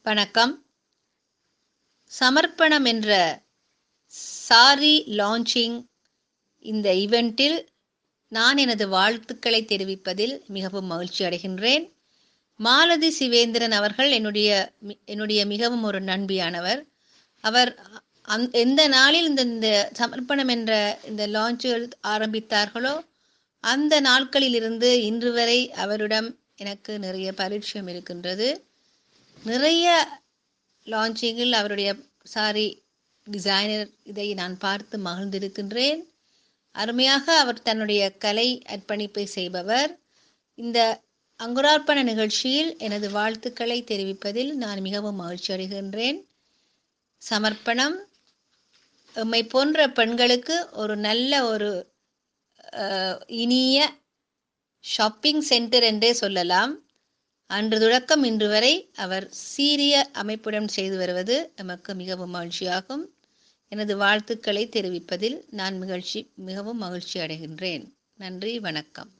வணக்கம் சமர்ப்பணம் என்ற சாரி லான்ச்சிங் இந்த ஈவெண்ட்டில் நான் எனது வாழ்த்துக்களை தெரிவிப்பதில் மிகவும் மகிழ்ச்சி அடைகின்றேன் மாலதி சிவேந்திரன் அவர்கள் என்னுடைய மி- என்னுடைய மிகவும் ஒரு நண்பியானவர் அவர் அந் எந்த நாளில் இந்த இந்த சமர்ப்பணம் என்ற இந்த லான்ச்சுகள் ஆரம்பித்தார்களோ அந்த நாட்களில் இருந்து இன்று வரை அவரிடம் எனக்கு நிறைய பரிச்சயம் இருக்கின்றது நிறைய லான்ச்சிங்கில் அவருடைய சாரி டிசைனர் இதை நான் பார்த்து மகிழ்ந்திருக்கின்றேன் அருமையாக அவர் தன்னுடைய கலை அர்ப்பணிப்பை செய்பவர் இந்த அங்குரார்ப்பண நிகழ்ச்சியில் எனது வாழ்த்துக்களை தெரிவிப்பதில் நான் மிகவும் மகிழ்ச்சி அடைகின்றேன் சமர்ப்பணம் எம்மை போன்ற பெண்களுக்கு ஒரு நல்ல ஒரு அஹ், இனிய ஷாப்பிங் சென்டர் என்றே சொல்லலாம் அன்று தொடக்கம் இன்று வரை அவர் சீரிய அமைப்புடன் செய்து வருவது எமக்கு மிகவும் மகிழ்ச்சியாகும் எனது வாழ்த்துக்களை தெரிவிப்பதில் நான் மகிழ்ச்சி மிகவும் மகிழ்ச்சி அடைகின்றேன் நன்றி வணக்கம்